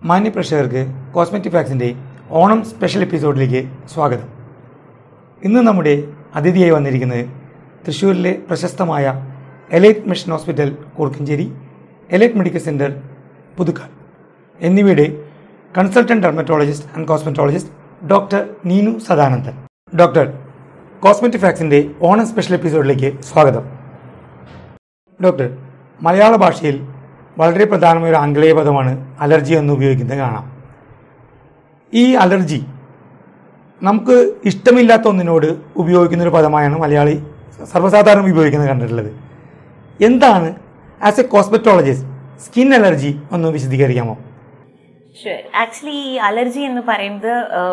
മാന്യ പ്രേക്ഷകർക്ക് കോസ്മെറ്റിക് ഫാക്സിൻ്റെ ഓണം സ്പെഷ്യൽ എപ്പിസോഡിലേക്ക് സ്വാഗതം ഇന്ന് നമ്മുടെ അതിഥിയായി വന്നിരിക്കുന്നത് തൃശ്ശൂരിലെ പ്രശസ്തമായ elite mission hospital Koorkenchery elite medical centre Puthukkad എന്നിവയുടെ consultant dermatologist and cosmetologist doctor Neenu Sadanandan doctor cosmetic ഫാക്സിൻ്റെ ഓണം സ്പെഷ്യൽ എപ്പിസോഡിലേക്ക് സ്വാഗതം ഡോക്ടർ മലയാള ഭാഷയിൽ വളരെ പ്രധാനമായ ഒരു ആംഗലേയ പദമാണ് അലർജി എന്ന് ഉപയോഗിക്കുന്നത് കാണാം ഈ അലർജി നമുക്ക് ഇഷ്ടമില്ലാത്ത ഒന്നിനോട് ഉപയോഗിക്കുന്ന ഒരു പദമായാണ് മലയാളി സർവ്വസാധാരണ ഉപയോഗിക്കുന്നത് കണ്ടിട്ടുള്ളത് എന്താണ് as a cosmetologist skin allergy ഒന്ന് വിശദീകരിക്കാമോ ആക്ച്വലി ഈ അലർജി എന്ന് പറയുന്നത്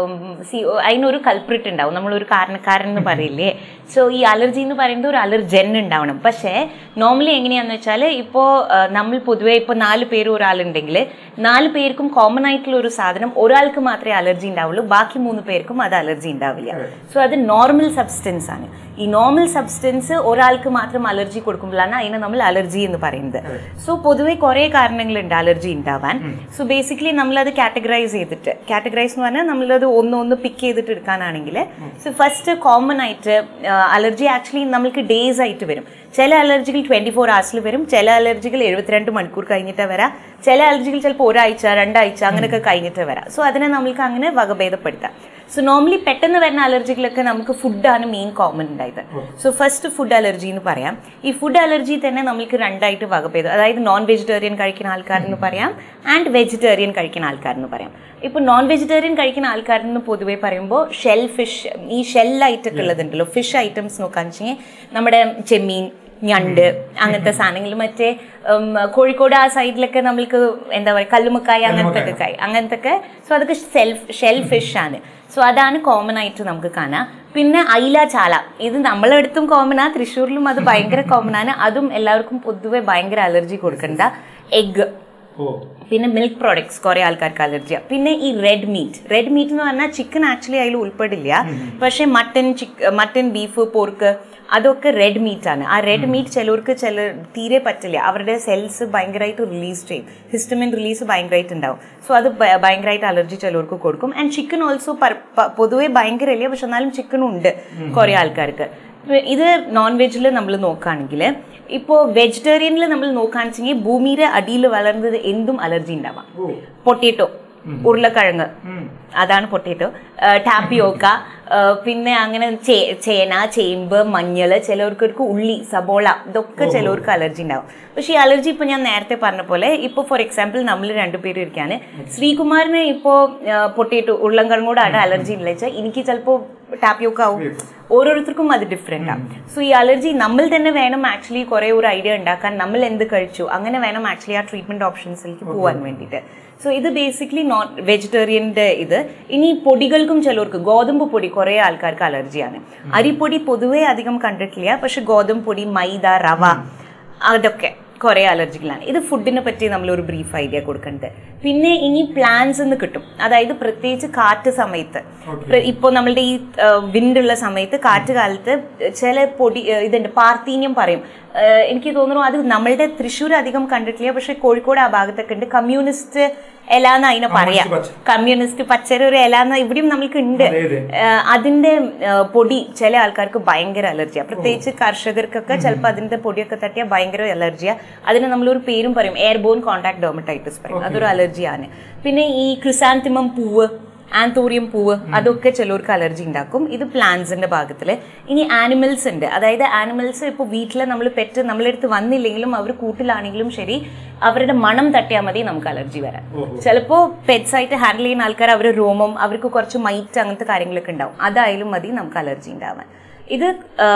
സി അതിനൊരു കൾപ്രിറ്റ് ഉണ്ടാവും നമ്മളൊരു കാരണക്കാരൻ എന്ന് പറയില്ലേ സോ ഈ അലർജി എന്ന് പറയുന്നത് ഒരു അലർജൻ ഉണ്ടാവണം പക്ഷേ നോർമലി എങ്ങനെയാന്ന് വെച്ചാൽ ഇപ്പോൾ നമ്മൾ പൊതുവേ ഇപ്പോൾ നാല് പേര് ഒരാളുണ്ടെങ്കിൽ നാല് പേർക്കും കോമൺ ആയിട്ടുള്ള ഒരു സാധനം ഒരാൾക്ക് മാത്രമേ അലർജി ഉണ്ടാവുള്ളൂ ബാക്കി മൂന്ന് പേർക്കും അത് അലർജി ഉണ്ടാവില്ല സോ അത് നോർമൽ സബ്സ്റ്റൻസ് ആണ് ഈ നോർമൽ സബ്സ്റ്റൻസ് ഒരാൾക്ക് മാത്രം അലർജി കൊടുക്കുമ്പോഴാണ് അതിനെ നമ്മൾ അലർജി എന്ന് പറയുന്നത് സോ പൊതുവെ കുറേ കാരണങ്ങളുണ്ട് അലർജി ഉണ്ടാവാൻ സോ ബേസിക്കലി നമ്മളത് കാറ്റഗറൈസ് ചെയ്തിട്ട് കാറ്റഗറൈസ് എന്ന് പറഞ്ഞാൽ നമ്മളത് ഒന്ന് ഒന്ന് പിക്ക് ചെയ്തിട്ട് എടുക്കാനാണെങ്കിൽ സോ ഫസ്റ്റ് കോമൺ ആയിട്ട് അലർജി ആക്ച്വലി നമ്മൾക്ക് ഡേയ്സ് ആയിട്ട് വരും ചില അലർജികൾ ട്വൻറ്റി ഫോർ ഹവേഴ്സിൽ വരും ചില അലർജികൾ എഴുപത്തിരണ്ട് മണിക്കൂർ കഴിഞ്ഞിട്ട് വരാം ചില അലർജികൾ ചിലപ്പോൾ ഒരാഴ്ച രണ്ടാഴ്ച അങ്ങനെയൊക്കെ കഴിഞ്ഞിട്ട് വരാം സോ അതിനെ നമ്മൾക്ക് അങ്ങനെ വകഭേദപ്പെടുത്താം സോ നോർമലി പെട്ടെന്ന് വരുന്ന അലർജികളൊക്കെ നമുക്ക് ഫുഡാണ് മെയിൻ കോമൺ ഉണ്ടായത് സോ ഫസ്റ്റ് ഫുഡ് അലർജി എന്ന് പറയാം ഈ ഫുഡ് അലർജി തന്നെ നമുക്ക് രണ്ടായിട്ട് വകഭേദം അതായത് നോൺ വെജിറ്റേറിയൻ കഴിക്കുന്ന ആൾക്കാരെന്ന് പറയാം ആൻഡ് വെജിറ്റേറിയൻ കഴിക്കുന്ന ആൾക്കാരെന്ന് പറയാം ഇപ്പോൾ നോൺ വെജിറ്റേറിയൻ കഴിക്കുന്ന ആൾക്കാരെന്ന് പൊതുവേ പറയുമ്പോൾ ഷെൽ ഫിഷ് ഈ ഷെല്ലായിട്ടൊക്കെ ഉള്ളതുണ്ടല്ലോ ഫിഷ് ഐറ്റംസ് നോക്കാന്ന് വെച്ചെങ്കിൽ നമ്മുടെ ചെമ്മീൻ ഞണ്ട് അങ്ങനത്തെ സാധനങ്ങൾ മറ്റേ കോഴിക്കോട് ആ സൈഡിലൊക്കെ നമ്മൾക്ക് എന്താ പറയുക കല്ലുമുക്കായ അങ്ങനത്തെ ഒക്കെ കായ് അങ്ങനത്തെ ഒക്കെ സോ അതൊക്കെ സെൽഫ് ഷെൽ ഫിഷ് ആണ് സോ അതാണ് കോമൺ ആയിട്ട് നമുക്ക് കാണാം പിന്നെ അയില ചാല ഇത് നമ്മളെടുത്തും കോമൺ ആ തൃശ്ശൂരിലും അത് ഭയങ്കര കോമൺ ആണ് അതും എല്ലാവർക്കും പൊതുവെ ഭയങ്കര അലർജി കൊടുക്കേണ്ട എഗ് പിന്നെ മിൽക്ക് പ്രോഡക്ട്സ് കുറെ ആൾക്കാർക്ക് അലർജിയാണ് പിന്നെ ഈ റെഡ് മീറ്റ് റെഡ് മീറ്റ് എന്ന് പറഞ്ഞാൽ ചിക്കൻ ആക്ച്വലി അതിൽ ഉൾപ്പെടില്ല പക്ഷേ mutton chick mutton beef pork അതൊക്കെ റെഡ് മീറ്റ് ആണ് ആ റെഡ് മീറ്റ് ചിലർക്ക് ചില തീരെ പറ്റില്ല അവരുടെ സെൽസ് ഭയങ്കരമായിട്ട് റിലീസ് ചെയ്യും ഹിസ്റ്റമിൻ റിലീസ് ഭയങ്കരമായിട്ട് ഉണ്ടാവും സോ അത് ഭയങ്കരമായിട്ട് അലർജി ചിലർക്ക് കൊടുക്കും ആൻഡ് ചിക്കൻ ഓൾസോ പൊതുവേ ഭയങ്കരമില്ല പക്ഷെ എന്നാലും ചിക്കനും ഉണ്ട് കുറേ ആൾക്കാർക്ക് ഇത് നോൺ വെജിൽ നമ്മൾ നോക്കുകയാണെങ്കിൽ ഇപ്പോൾ വെജിറ്റേറിയനിൽ നമ്മൾ നോക്കുകയാണെന്ന് വെച്ചെങ്കിൽ ഭൂമിയുടെ അടിയിൽ വളർന്നത് എന്തും അലർജി ഉണ്ടാവാം പൊട്ടേറ്റോ ഉരുളക്കിഴങ്ങ് അതാണ് പൊട്ടേറ്റോ ടാപ്പിയോക്ക പിന്നെ അങ്ങനെ ചേന ചേമ്പ് മഞ്ഞൾ ചിലവർക്കൊക്കെ ഉള്ളി സബോള ഇതൊക്കെ ചിലവർക്ക് അലർജി ഉണ്ടാവും പക്ഷേ ഈ അലർജി ഇപ്പോൾ ഞാൻ നേരത്തെ പറഞ്ഞ പോലെ ഇപ്പോൾ ഫോർ എക്സാമ്പിൾ നമ്മൾ രണ്ടുപേരും ഇരിക്കുകയാണ് ശ്രീകുമാറിന് ഇപ്പോൾ പൊട്ടേറ്റോ ഉരുളൻകിഴങ്ങോടാണ് അലർജി ഉള്ളത് വെച്ചാൽ എനിക്ക് ചിലപ്പോൾ ടാപ്പിയോക്ക ആവും ഓരോരുത്തർക്കും അത് ഡിഫറെൻ്റ് ആണ് സോ ഈ അലർജി നമ്മൾ തന്നെ വേണം ആക്ച്വലി കുറേ ഒരു ഐഡിയ ഉണ്ടാക്കാൻ നമ്മൾ എന്ത് കഴിച്ചു അങ്ങനെ വേണം ആക്ച്വലി ആ ട്രീറ്റ്മെൻറ്റ് ഓപ്ഷൻസിലേക്ക് പോകാൻ വേണ്ടിയിട്ട് സോ ഇത് ബേസിക്കലി നോൺ വെജിറ്റേറിയൻ്റെ ഇത് ഇനി പൊടികൾക്കും ചിലർക്ക് ഗോതമ്പ് പൊടി കുറേ ആൾക്കാർക്ക് അലർജിയാണ് അരിപ്പൊടി പൊതുവേ അധികം കണ്ടിട്ടില്ല പക്ഷെ ഗോതമ്പ് പൊടി മൈദ റവ അതൊക്കെ കുറേ അലർജികളാണ് ഇത് ഫുഡിനെ പറ്റി നമ്മൾ ഒരു ബ്രീഫ് ഐഡിയ കൊടുക്കേണ്ടത് പിന്നെ ഇനി പ്ലാന്റ്സ് എന്ന് കിട്ടും അതായത് പ്രത്യേകിച്ച് കാറ്റ് സമയത്ത് ഇപ്പോൾ നമ്മളുടെ ഈ വിൻഡുള്ള സമയത്ത് കാറ്റ് കാലത്ത് ചില പൊടി ഇതുണ്ട് പാർത്തീന്യം പറയും എനിക്ക് തോന്നുന്നു അത് നമ്മളുടെ തൃശ്ശൂർ അധികം കണ്ടിട്ടില്ല പക്ഷെ കോഴിക്കോട് ആ ഭാഗത്തൊക്കെ ഉണ്ട് കമ്മ്യൂണിസ്റ്റ് ഇല എന്ന് അതിനെ പറയാം കമ്മ്യൂണിസ്റ്റ് പച്ചര ഒരു ഇല എന്ന് ഇവിടെയും നമ്മൾക്ക് ഉണ്ട് അതിന്റെ പൊടി ചില ആൾക്കാർക്ക് ഭയങ്കര അലർജിയാണ് പ്രത്യേകിച്ച് കർഷകർക്കൊക്കെ ചിലപ്പോൾ അതിന്റെ പൊടിയൊക്കെ തട്ടിയാൽ ഭയങ്കര അലർജിയാണ് അതിന് നമ്മളൊരു പേരും പറയും എയർബോൺ കോൺടാക്ട് ഡോമറ്റൈറ്റിസ് പറയും അതൊരു അലർജിയാണ് പിന്നെ ഈ ക്രിസാന്തിമം പൂവ് ആന്തോറിയം പൂവ് അതൊക്കെ ചിലർക്ക് അലർജി ഉണ്ടാക്കും ഇത് പ്ലാന്റ്സിന്റെ ഭാഗത്തിൽ ഇനി ആനിമൽസ് ഉണ്ട് അതായത് ആനിമൽസ് ഇപ്പോൾ വീട്ടിൽ നമ്മൾ പെറ്റ് നമ്മളെടുത്ത് വന്നില്ലെങ്കിലും അവർ കൂട്ടിലാണെങ്കിലും ശരി അവരുടെ മണം തട്ടിയാൽ മതി നമുക്ക് അലർജി വരാൻ ചിലപ്പോൾ പെറ്റ്സ് ആയിട്ട് ഹാൻഡിൽ ചെയ്യുന്ന ആൾക്കാർ അവർ രോമം അവർക്ക് കുറച്ച് മൈറ്റ് അങ്ങനത്തെ കാര്യങ്ങളൊക്കെ ഉണ്ടാവും അതായാലും മതി നമുക്ക് അലർജി ഉണ്ടാവാൻ ഇത്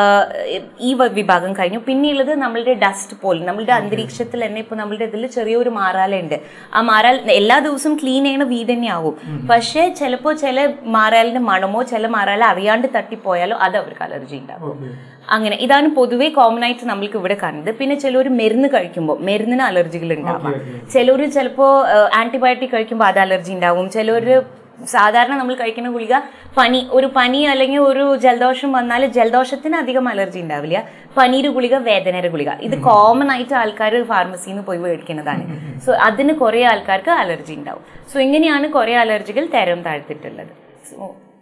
ഈ വിഭാഗം കഴിഞ്ഞു പിന്നെയുള്ളത് നമ്മളുടെ ഡസ്റ്റ് പോലും നമ്മളുടെ അന്തരീക്ഷത്തിൽ തന്നെ ഇപ്പോൾ നമ്മളുടെ ഇതിൽ ചെറിയൊരു മാറാലുണ്ട് ആ മാറാൽ എല്ലാ ദിവസവും ക്ലീൻ ചെയ്യണ വീട് തന്നെ ആവും പക്ഷേ ചിലപ്പോൾ ചില മാറാലിന്റെ മണമോ ചില മാറാൽ അറിയാണ്ട് തട്ടിപ്പോയാലോ അത് അവർക്ക് അലർജി ഉണ്ടാവും അങ്ങനെ ഇതാണ് പൊതുവേ കോമൺ ആയിട്ട് നമ്മൾക്ക് ഇവിടെ കാണുന്നത് പിന്നെ ചിലർ മരുന്ന് കഴിക്കുമ്പോൾ മരുന്നിന് അലർജികൾ ഉണ്ടാവാം ചിലർ ചിലപ്പോൾ ആന്റിബയോട്ടിക് കഴിക്കുമ്പോൾ അത് അലർജി ഉണ്ടാവും ചിലർ സാധാരണ നമ്മൾ കഴിക്കുന്ന ഗുളിക പനി ഒരു പനി അല്ലെങ്കിൽ ഒരു ജലദോഷം വന്നാൽ ജലദോഷത്തിന് അധികം അലർജി ഉണ്ടാവില്ല പനീര് ഗുളിക വേദനയുടെ ഗുളിക ഇത് കോമൺ ആയിട്ട് ആൾക്കാർ ഫാർമസിയിൽ നിന്ന് പോയി മേടിക്കുന്നതാണ് സോ അതിന് കുറേ ആൾക്കാർക്ക് അലർജി ഉണ്ടാവും സോ ഇങ്ങനെയാണ് കുറേ അലർജികൾ തരം താഴ്ത്തിട്ടുള്ളത് സോ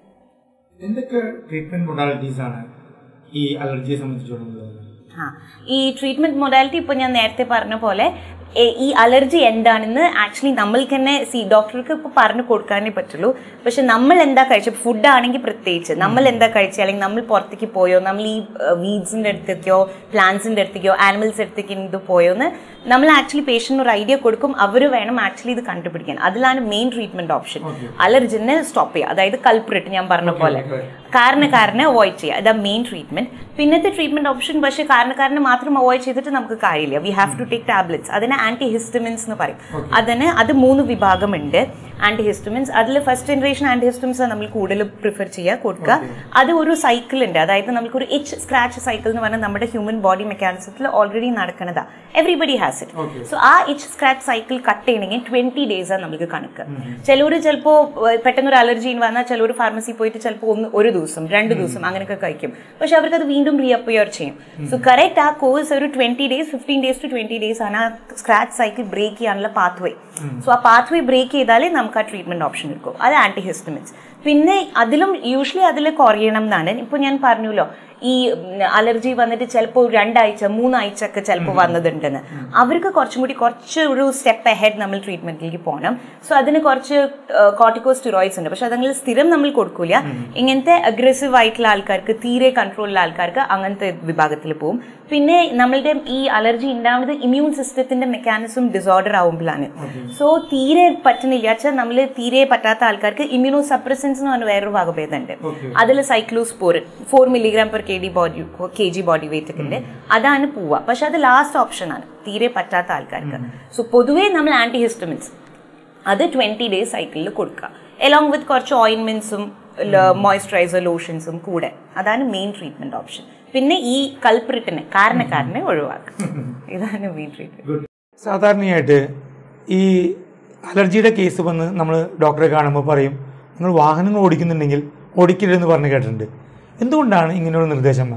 എന്തൊക്കെ ട്രീറ്റ്മെന്റ് മൊഡാലിറ്റീസ് ആണ് ഈ അലർജിയെ സംബന്ധിച്ചിടത്തോളം ആ ഈ ട്രീറ്റ്മെന്റ് മൊഡാലിറ്റി ഇപ്പോൾ ഞാൻ നേരത്തെ പറഞ്ഞ പോലെ എ- ഈ അലർജി എന്താണെന്ന് ആക്ച്വലി നമ്മൾക്ക് തന്നെ സി ഡോക്ടർക്ക് ഇപ്പോൾ പറഞ്ഞു കൊടുക്കാനേ പറ്റുള്ളൂ പക്ഷെ നമ്മൾ എന്താ കഴിച്ച ഫുഡ് ആണെങ്കിൽ പ്രത്യേകിച്ച് നമ്മൾ എന്താ കഴിച്ചത് അല്ലെങ്കിൽ നമ്മൾ പുറത്തേക്ക് പോയോ നമ്മൾ ഈ വീഡ്സിൻ്റെ അടുത്തേക്കോ പ്ലാന്റ്സിൻ്റെ അടുത്തേക്കോ ആനിമൽസ് അടുത്തേക്ക് ഇത് പോയോ എന്ന് നമ്മൾ ആക്ച്വലി പേഷ്യൻ്റ് ഒരു ഐഡിയ കൊടുക്കും അവർ വേണം ആക്ച്വലി ഇത് കണ്ടുപിടിക്കാൻ അതിലാണ് മെയിൻ ട്രീറ്റ്മെന്റ് ഓപ്ഷൻ അലർജിനെ സ്റ്റോപ്പ് ചെയ്യുക അതായത് കൾപ്രിറ്റ് ഞാൻ പറഞ്ഞ പോലെ കാരണക്കാരനെ അവോയ്ഡ് ചെയ്യുക അതാ മെയിൻ ട്രീറ്റ്മെന്റ് പിന്നത്തെ ട്രീറ്റ്മെന്റ് ഓപ്ഷൻ പക്ഷേ കാരണക്കാരനെ മാത്രം അവോയ്ഡ് ചെയ്തിട്ട് നമുക്ക് കാര്യമില്ല we have to take tablets അതിന് ആന്റി ഹിസ്റ്റമിൻസ് എന്ന് പറയും അതിന് അത് മൂന്ന് വിഭാഗമുണ്ട് ആന്റി ഹിസ്റ്റമിൻസ് അതിൽ ഫസ്റ്റ് ജനറേഷൻ ആന്റി ഹിസ്റ്റമിൻസ് നമ്മൾ കൂടുതൽ പ്രിഫർ ചെയ്യുക കൊടുക്കുക അത് ഒരു സൈക്കിൾ ഉണ്ട് അതായത് നമുക്കൊരു ഇച്ച് സ്ക്രാച്ച് സൈക്കിൾ എന്ന് പറഞ്ഞാൽ നമ്മുടെ ഹ്യൂമൻ ബോഡി മെക്കാനിസത്തിൽ ഓൾറെഡി നടക്കുന്നതാ എവറിബഡി ഹാസ് ഇറ്റ് സോ ആ ഇച്ച് സ്ക്രാച്ച് സൈക്കിൾ കട്ട് ചെയ്യണമെങ്കിൽ ട്വന്റി ഡേയ്സാണ് നമുക്ക് കണക്ക് ചിലർ ചിലപ്പോൾ പെട്ടെന്ന് ഒരു അലർജി വന്നാൽ ചിലർ ഫാർമസി പോയിട്ട് ചിലപ്പോൾ ഒന്ന് ഒരു ദിവസം രണ്ട് ദിവസം അങ്ങനെയൊക്കെ കഴിക്കും പക്ഷെ അവർക്ക് അത് വീണ്ടും റീഅപ്പിയർ ചെയ്യും സോ കറക്റ്റ് ആ കോഴ്സ് ഒരു twenty days fifteen days to twenty days ആണ് ആ സ്ക്രാച്ച് സൈക്കിൾ ബ്രേക്ക് ചെയ്യാനുള്ള പാത്ത് വേ സോ ആ പാത്ത് വേ ബ്രേക്ക് ചെയ്താലേ നമുക്ക് ആ ട്രീറ്റ്മെന്റ് ഓപ്ഷൻ എടുക്കും അത് ആന്റി ഹിസ്റ്റമിൻസ് പിന്നെ അതിലും യൂഷ്വലി അതിൽ കുറയണം എന്നാണ് ഇപ്പോൾ ഞാൻ പറഞ്ഞല്ലോ ഈ അലർജി വന്നിട്ട് ചിലപ്പോൾ രണ്ടാഴ്ച മൂന്നാഴ്ച ഒക്കെ ചിലപ്പോൾ വന്നതുണ്ടെന്ന് അവർക്ക് കുറച്ചും കൂടി കുറച്ച് ഒരു സ്റ്റെപ്പ് അഹെഡ് നമ്മൾ ട്രീറ്റ്മെന്റിലേക്ക് പോകണം സോ അതിന് കുറച്ച് കോർട്ടിക്കോ സ്റ്റിറോയിഡ്സ് ഉണ്ട് പക്ഷെ അതങ്ങനെ സ്ഥിരം നമ്മൾ കൊടുക്കില്ല ഇങ്ങനത്തെ അഗ്രസീവ് ആയിട്ടുള്ള ആൾക്കാർക്ക് തീരെ കൺട്രോളുള്ള ആൾക്കാർക്ക് അങ്ങനത്തെ വിഭാഗത്തിൽ പോകും പിന്നെ നമ്മളുടെ ഈ അലർജി ഉണ്ടാവുന്നത് ഇമ്മ്യൂൺ സിസ്റ്റത്തിന്റെ മെക്കാനിസം ഡിസോർഡർ ആവുമ്പോഴാണ് സോ തീരെ പറ്റുന്നില്ല വെച്ചാൽ നമ്മൾ തീരെ പറ്റാത്ത ആൾക്കാർക്ക് ഇമ്മ്യൂണോ സപ്രസൻസ് എന്ന് പറഞ്ഞ വേറൊരു വകഭേദമുണ്ട് അതിൽ cyclosporine four milligram per K D body K G body weight ഒക്കെ ഉണ്ട് അതാണ് പോവുക പക്ഷെ അത് ലാസ്റ്റ് ഓപ്ഷൻ ആണ് തീരെ പറ്റാത്ത ആൾക്കാർക്ക് സോ പൊതുവേ നമ്മൾ ആന്റി ഹിസ്റ്റമിൻസ് അത് ട്വന്റി ഡേയ്സ് സൈക്കിളിൽ കൊടുക്കുക എലോങ് വിത്ത് കുറച്ച് ഓയിൻമെന്റ്സും മോയ്സ്ചറൈസർ ലോഷൻസും കൂടെ അതാണ് മെയിൻ ട്രീറ്റ്മെന്റ് ഓപ്ഷൻ പിന്നെ ഈ കൾപ്രിറ്റിനെ കാരണക്കാരനെ ഒഴിവാക്കുക ഇതാണ് മെയിൻ ട്രീറ്റ്മെന്റ് സാധാരണയായിട്ട് ഈ അലർജിയുടെ കേസ് വന്ന് നമ്മൾ ഡോക്ടറെ കാണുമ്പോൾ പറയും നിങ്ങൾ വാഹനങ്ങൾ ഓടിക്കുന്നുണ്ടെങ്കിൽ ഓടിക്കരുതെന്ന് പറഞ്ഞ് കേട്ടിട്ടുണ്ട് എന്തുകൊണ്ടാണ് ഇങ്ങനെയൊരു നിർദ്ദേശം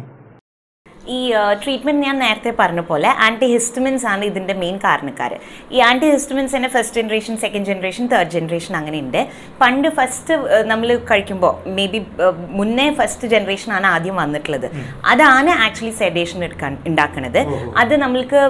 ഈ ട്രീറ്റ്മെന്റ് ഞാൻ നേരത്തെ പറഞ്ഞ പോലെ ആന്റി ഹിസ്റ്റമിൻസ് ആണ് ഇതിന്റെ മെയിൻ കാരണക്കാർ ഈ ആന്റി ഹിസ്റ്റമിൻസിന്റെ first generation second generation third generation അങ്ങനെയുണ്ട് പണ്ട് ഫസ്റ്റ് നമ്മൾ കഴിക്കുമ്പോൾ മേ ബി മുന്നേ ഫസ്റ്റ് ജനറേഷൻ ആണ് ആദ്യം വന്നിട്ടുള്ളത് അതാണ് ആക്ച്വലി സെഡേഷൻ എടുക്കാൻ ഉണ്ടാക്കുന്നത് അത് നമ്മൾക്ക്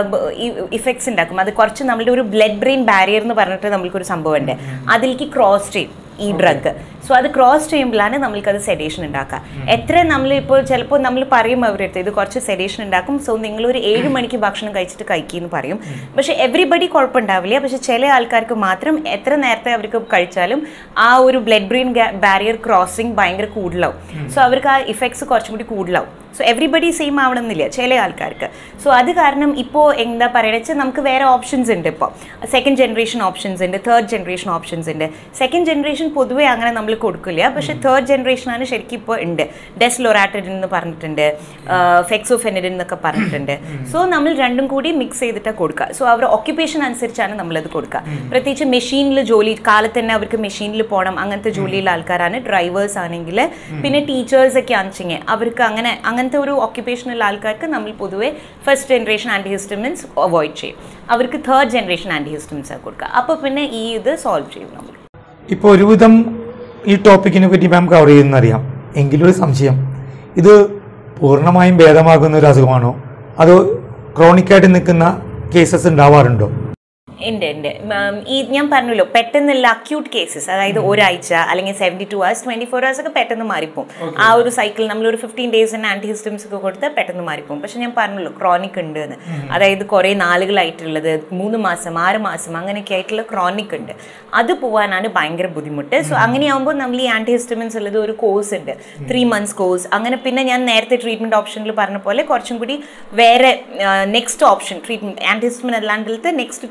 ഇഫക്ട്സ് ഉണ്ടാക്കും അത് കുറച്ച് നമ്മളുടെ ഒരു ബ്ലഡ് ബ്രെയിൻ ബാരിയർ എന്ന് പറഞ്ഞിട്ട് നമ്മൾക്കൊരു സംഭവമുണ്ട് അതിലേക്ക് ക്രോസ് ചെയ്യും ഈ ഡ്രഗ് സോ അത് ക്രോസ് ചെയ്യുമ്പോഴാണ് നമ്മൾക്കത് സെഡേഷൻ ഉണ്ടാക്കുക എത്ര നമ്മൾ ഇപ്പോൾ ചിലപ്പോൾ നമ്മൾ പറയും അവരുടെ അടുത്ത് ഇത് കുറച്ച് സെഡേഷൻ ഉണ്ടാക്കും സോ നിങ്ങൾ ഒരു ഏഴ് മണിക്ക് ഭക്ഷണം കഴിച്ചിട്ട് കഴിക്കുമെന്ന് പറയും പക്ഷേ എവറിബഡി കുഴപ്പമുണ്ടാവില്ല പക്ഷെ ചില ആൾക്കാർക്ക് മാത്രം എത്ര നേരത്തെ അവർക്ക് കഴിച്ചാലും ആ ഒരു ബ്ലഡ് ബ്രെയിൻ ബാരിയർ ക്രോസിങ് ഭയങ്കര കൂടുതലാവും സോ അവർക്ക് ആ ഇഫക്ട്സ് കുറച്ചും കൂടി കൂടുതലാവും സോ എവറിബഡി സെയിം ആവണമെന്നില്ല ചില ആൾക്കാർക്ക് സോ അത് കാരണം ഇപ്പോൾ എന്താ പറയുക വെച്ചാൽ നമുക്ക് വേറെ ഓപ്ഷൻസ് ഉണ്ട് ഇപ്പോൾ സെക്കൻഡ് ജനറേഷൻ ഓപ്ഷൻസ് ഉണ്ട് തേർഡ് ജനറേഷൻ ഓപ്ഷൻസ് ഉണ്ട് സെക്കൻഡ് ജനറേഷൻ പൊതുവേ അങ്ങനെ നമ്മൾ കൊടുക്കില്ല പക്ഷേ തേർഡ് ജനറേഷനാണ് ശരിക്കും ഇപ്പോൾ ഉണ്ട് ഡെസ്ലോറാറ്റിൻ എന്ന് പറഞ്ഞിട്ടുണ്ട് ഫെക്സോഫെനിഡിൻ എന്നൊക്കെ പറഞ്ഞിട്ടുണ്ട് സോ നമ്മൾ രണ്ടും കൂടി മിക്സ് ചെയ്തിട്ടാണ് കൊടുക്കുക സോ അവരുടെ ഓക്യുപ്പേഷൻ അനുസരിച്ചാണ് നമ്മളത് കൊടുക്കുക പ്രത്യേകിച്ച് മെഷീനിൽ ജോലി കാലത്ത് തന്നെ അവർക്ക് മെഷീനിൽ പോകണം അങ്ങനത്തെ ജോലിയുള്ള ആൾക്കാരാണ് ഡ്രൈവേഴ്സ് ആണെങ്കിൽ പിന്നെ ടീച്ചേഴ്സ് ഒക്കെ ആണെച്ചെങ്കിൽ അവർക്ക് അങ്ങനെ അങ്ങനത്തെ ഒരു ഓക്യുപ്പേഷനുള്ള ആൾക്കാർക്ക് നമ്മൾ പൊതുവേ first generation antihistamines avoid ചെയ്യും അവർക്ക് തേർഡ് ജനറേഷൻ ആൻറ്റി ഹിസ്റ്റമിൻസ് കൊടുക്കുക അപ്പോൾ പിന്നെ ഈ ഇത് സോൾവ് ചെയ്യും നമ്മൾ ഇപ്പോൾ ഒരുവിധം ഈ ടോപ്പിക്കിനെ പറ്റി മാം കവർ ചെയ്യുന്നറിയാം എങ്കിലും ഒരു സംശയം ഇത് പൂർണ്ണമായും ഭേദമാകുന്ന ഒരു അസുഖമാണോ അതോ ക്രോണിക്കായിട്ട് നിൽക്കുന്ന കേസസ് ഉണ്ടാവാറുണ്ടോ ഉണ്ട് ഉണ്ട് ഉം, ഈ ഞാൻ പറഞ്ഞല്ലോ പെട്ടെന്നുള്ള അക്യൂട്ട് കേസസ് അതായത് ഒരാഴ്ച അല്ലെങ്കിൽ seventy two hours twenty four hours ഒക്കെ പെട്ടെന്ന് മാറിപ്പോവും ആ ഒരു സൈക്കിൾ നമ്മൾ ഒരു ഫിഫ്റ്റീൻ ഡേയ്സിന് ആന്റി ഹിസ്റ്റംസ് ഒക്കെ കൊടുത്ത് പെട്ടെന്ന് മാറിപ്പോവും പക്ഷെ ഞാൻ പറഞ്ഞല്ലോ ക്രോണിക് ഉണ്ട് എന്ന് അതായത് കുറേ നാളുകളായിട്ടുള്ളത് മൂന്ന് മാസം ആറ് മാസം അങ്ങനെയൊക്കെ ആയിട്ടുള്ള ക്രോണിക് ഉണ്ട് അത് പോവാനാണ് ഭയങ്കര ബുദ്ധിമുട്ട് സോ അങ്ങനെയാകുമ്പോൾ നമ്മൾ ഈ ആന്റി ഹിസ്റ്റമിൻസ് ഉള്ളത് ഒരു കോഴ്സ് ഉണ്ട് ത്രീ മന്ത്സ് കോഴ്സ് അങ്ങനെ പിന്നെ ഞാൻ നേരത്തെ ട്രീറ്റ്മെന്റ് ഓപ്ഷനിൽ പറഞ്ഞ പോലെ കുറച്ചും കൂടി വേറെ next option treatment antihistamine അല്ലാണ്ടത്തെ നെക്സ്റ്റ് ട്രീറ്റ്മെന്റ് ഓപ്ഷൻ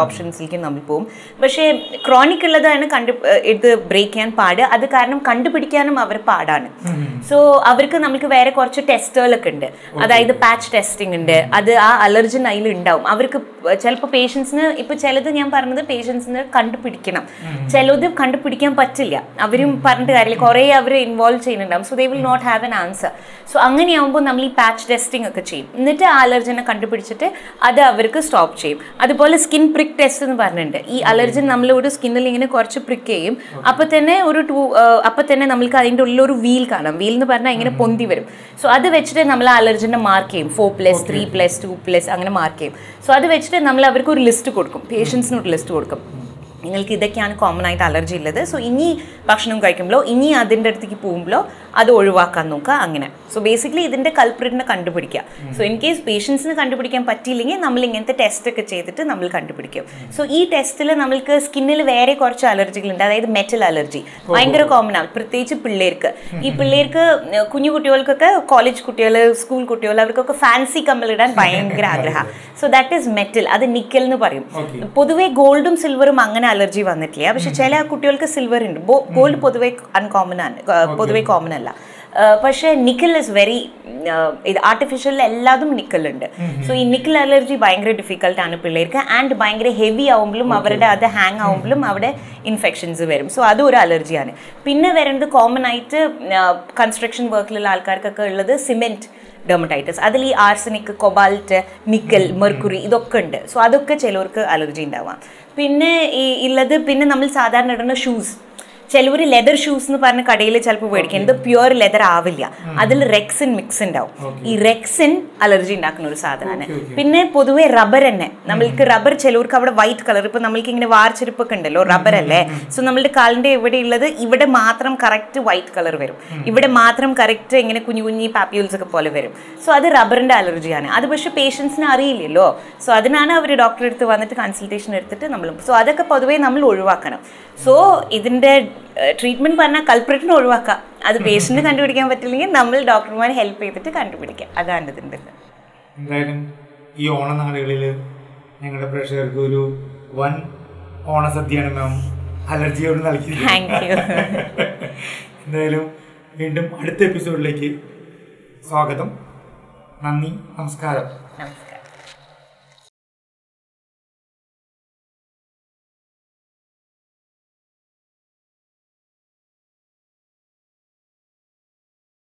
ഓപ്ഷൻസിലേക്ക് നമ്മൾ പോകും പക്ഷേ ക്രോണിക് ഉള്ളതാണ് കണ്ടു ഏഹ് ഇത് ബ്രേക്ക് ചെയ്യാൻ പാട് അത് കാരണം കണ്ടുപിടിക്കാനും അവർ പാടാണ് സോ അവർക്ക് നമുക്ക് വേറെ കുറച്ച് ടെസ്റ്റുകളൊക്കെ ഉണ്ട് അതായത് പാച്ച് ടെസ്റ്റിംഗ് ഉണ്ട് അത് ആ അലർജൻ അതിൽ ഉണ്ടാവും അവർക്ക് ചിലപ്പോൾ പേഷ്യൻസിന് ഇപ്പൊ ചിലത് ഞാൻ പറഞ്ഞത് പേഷ്യൻസിന് കണ്ടുപിടിക്കണം ചിലത് കണ്ടുപിടിക്കാൻ പറ്റില്ല അവരും പറഞ്ഞിട്ട് കാര്യമില്ല കുറേ അവർ ഇൻവോൾവ് ചെയ്യുന്നുണ്ടാവും so they will not have an answer so അങ്ങനെയാകുമ്പോൾ നമ്മൾ ഈ പാച്ച് ടെസ്റ്റിംഗ് ഒക്കെ ചെയ്യും എന്നിട്ട് ആ അലർജനെ കണ്ടുപിടിച്ചിട്ട് അത് അവർക്ക് സ്റ്റോപ്പ് ചെയ്യും അതുപോലെ സ്കിൻ പ്രിക്ക് ടെസ്റ്റ് എന്ന് പറഞ്ഞിട്ടുണ്ട് ഈ അലർജൻ നമ്മളോട് സ്കിന്നിൽ ഇങ്ങനെ കുറച്ച് പ്രിക്ക് ചെയ്യും അപ്പോൾ തന്നെ ഒരു ടൂ അപ്പോൾ തന്നെ നമ്മൾക്ക് അതിൻ്റെ ഉള്ളിൽ ഒരു വീൽ കാണാം വീൽ എന്ന് പറഞ്ഞാൽ ഇങ്ങനെ പൊന്തി വരും സോ അത് വെച്ചിട്ട് നമ്മൾ ആ അലർജനെ മാർക്ക് ചെയ്യും four plus three plus two plus അങ്ങനെ മാർക്ക് ചെയ്യും സോ അത് വെച്ചിട്ട് നമ്മൾ അവർക്ക് ഒരു ലിസ്റ്റ് കൊടുക്കും പേഷ്യൻസിന് ഒരു ലിസ്റ്റ് കൊടുക്കും നിങ്ങൾക്ക് ഇതൊക്കെയാണ് കോമൺ ആയിട്ട് അലർജി ഉള്ളത് സോ ഇനി ഭക്ഷണം കഴിക്കുമ്പോഴോ ഇനി അതിൻ്റെ അടുത്തേക്ക് പോകുമ്പോഴോ അത് ഒഴിവാക്കാൻ നോക്കുക അങ്ങനെ സോ ബേസിക്കലി ഇതിൻ്റെ കൾപ്രിറ്റിനെ കണ്ടുപിടിക്കുക സോ ഇൻ കേസ് പേഷ്യൻസിന് കണ്ടുപിടിക്കാൻ പറ്റിയില്ലെങ്കിൽ നമ്മൾ ഇങ്ങനത്തെ ടെസ്റ്റ് ഒക്കെ ചെയ്തിട്ട് നമ്മൾ കണ്ടുപിടിക്കും സോ ഈ ടെസ്റ്റിൽ നമ്മൾക്ക് സ്കിന്നിൽ വേറെ കുറച്ച് അലർജികളുണ്ട് അതായത് മെറ്റൽ അലർജി ഭയങ്കര കോമൺ ആണ് പ്രത്യേകിച്ച് പിള്ളേർക്ക് ഈ പിള്ളേർക്ക് ഏർ കുഞ്ഞു കുട്ടികൾക്കൊക്കെ കോളേജ് കുട്ടികൾ സ്കൂൾ കുട്ടികൾ അവർക്കൊക്കെ ഫാൻസി കമ്മലിടാൻ ഭയങ്കര ആഗ്രഹം സോ ദാറ്റ് ഈസ് മെറ്റൽ അത് നിക്കൽ എന്ന് പറയും പൊതുവേ ഗോൾഡും സിൽവറും അങ്ങനെ അലർജി വന്നിട്ടില്ല പക്ഷെ ചില കുട്ടികൾക്ക് സിൽവർ ഉണ്ട് ഗോൾഡ് പൊതുവേ അൺകോമൺ ആണ് ഏർ പൊതുവേ കോമൺ അല്ല ഏർ പക്ഷേ നിക്കൽ ഇസ് വെരി ഇത് ആർട്ടിഫിഷ്യലിൽ എല്ലാതും നിക്കൽ ഉണ്ട് സോ ഈ നിക്കൽ അലർജി ഭയങ്കര ഡിഫിക്കൽട്ട് ആണ് പിള്ളേർക്ക് ആൻഡ് ഭയങ്കര ഹെവി ആവുമ്പോഴും അവരുടെ അത് ഹാങ് ആവുമ്പോഴും അവിടെ ഇൻഫെക്ഷൻസ് വരും സോ അതും ഒരു അലർജിയാണ് പിന്നെ വരുന്നത് കോമൺ ആയിട്ട് കൺസ്ട്രക്ഷൻ വർക്കിലുള്ള ആൾക്കാർക്കൊക്കെ ഉള്ളത് സിമെൻറ്റ് ഡെർമറ്റൈറ്റിസ് അതിൽ ഈ ആർസനിക് കൊബാൾട്ട് നിക്കൽ മെർക്കുറി ഇതൊക്കെ ഉണ്ട് സോ അതൊക്കെ ചിലവർക്ക് അലർജി ഉണ്ടാവാം പിന്നെ ഈ ഉള്ളത് പിന്നെ നമ്മൾ സാധാരണ ഇടുന്ന ഷൂസ് ചിലവർ ലെതർ ഷൂസ് എന്ന് പറഞ്ഞ കടയിൽ ചിലപ്പോൾ മേടിക്കും ഇത് പ്യുവർ ലെതർ ആവില്ല അതിൽ റെക്സിൻ മിക്സ് ഉണ്ടാവും ഈ റെക്സിൻ അലർജി ഉണ്ടാക്കുന്ന ഒരു സാധനമാണ് പിന്നെ പൊതുവെ റബ്ബർ തന്നെ നമ്മൾക്ക് റബ്ബർ ചിലവർക്ക് അവിടെ വൈറ്റ് കളർ ഇപ്പൊ നമ്മൾക്ക് ഇങ്ങനെ വാർച്ചെരുപ്പൊക്കെ ഉണ്ടല്ലോ റബ്ബർ അല്ലേ സോ നമ്മളുടെ കാലിന്റെ ഇവിടെ ഉള്ളത് ഇവിടെ മാത്രം കറക്റ്റ് വൈറ്റ് കളർ വരും ഇവിടെ മാത്രം കറക്റ്റ് ഇങ്ങനെ കുഞ്ഞു കുഞ്ഞി പാപ്യൂൾസ് ഒക്കെ പോലെ വരും സോ അത് റബ്ബറിന്റെ അലർജിയാണ് അത് പക്ഷേ പേഷ്യൻസിന് അറിയില്ലല്ലോ സോ അതിനാണ് അവർ ഡോക്ടറെ അടുത്ത് വന്നിട്ട് കൺസൾട്ടേഷൻ എടുത്തിട്ട് നമ്മൾ സോ അതൊക്കെ പൊതുവേ നമ്മൾ ഒഴിവാക്കണം സോ ഇതിന്റെ ട്രീറ്റ്മെന്റ് പറഞ്ഞാൽ കൾപ്രിറ്റിനെ ഒഴിവാക്കാം അത് പേഷ്യന്റ് കണ്ടുപിടിക്കാൻ പറ്റില്ലെങ്കിൽ നമ്മൾ ഡോക്ടർമാരെ ഹെൽപ്പ് ചെയ്തിട്ട് കണ്ടുപിടിക്കാം അതാണ് ഇതിൻ്റെ ഇത്. എന്തായാലും ഈ ഓണനാളുകളിൽ ഞങ്ങളുടെ പ്രേക്ഷകർക്ക് ഒരു വൻ ഓണസദ്യയാണ് മാം അലർജിയോട് നൽകിയത് Thank you. എന്തായാലും വീണ്ടും അടുത്ത എപ്പിസോഡിലേക്ക് സ്വാഗതം നന്ദി നമസ്കാരം നമസ്കാരം